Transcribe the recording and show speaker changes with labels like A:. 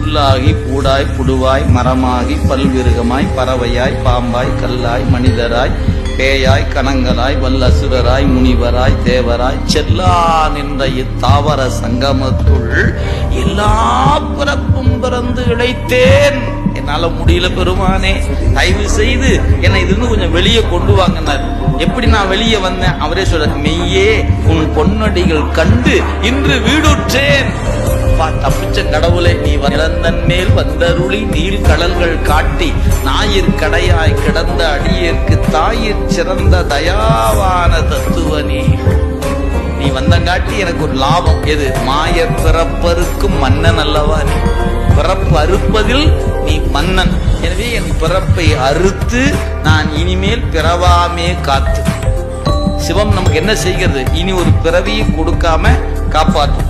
A: புல்லாகி பூடாய் புடுவாய் மரமாகி பல்விருகமாய் பறவையாய் பாம்பாய் கல்லாய் மனிதராய் பேயாய் கணங்களாய் வல்லசுரராய் முனிவராய் தேவராய் செல்லா நின்ற இத்தாவர சங்கமத்துள் எல்லா பிறப்பும் பிறந்து இழைத்தேன் என்னால முடியல பெருமானே தயவு செய்து என்னை இதிலிருந்து கொஞ்சம் வெளியே கொண்டு வாங்கினார் எப்படி நான் வெளியே வந்தேன் அவரே சொல்ற மெய்யே உன் பொன்னடிகள் கண்டு இன்று வீடுற்றேன் அப்பா தப்பிச்ச கடவுளே நீ இறந்தன் மேல் வந்தருளி நீர் கடல்கள் காட்டி ஞாயிற் கடையாய் கிடந்த அடியேற்கு தாயிற் சிறந்த தயாவான தத்துவனே நீ வந்தங்காட்டி எனக்கு ஒரு லாபம் எது மாய பிறப்பருக்கும் மன்னன் அல்லவா நீ பிறப்பு அறுப்பதில் நீ மன்னன் எனவே என் பிறப்பை அறுத்து நான் இனிமேல் பிறவாமே காத்து சிவம் நமக்கு என்ன செய்கிறது இனி ஒரு பிறவியை கொடுக்காம காப்பாற்றும்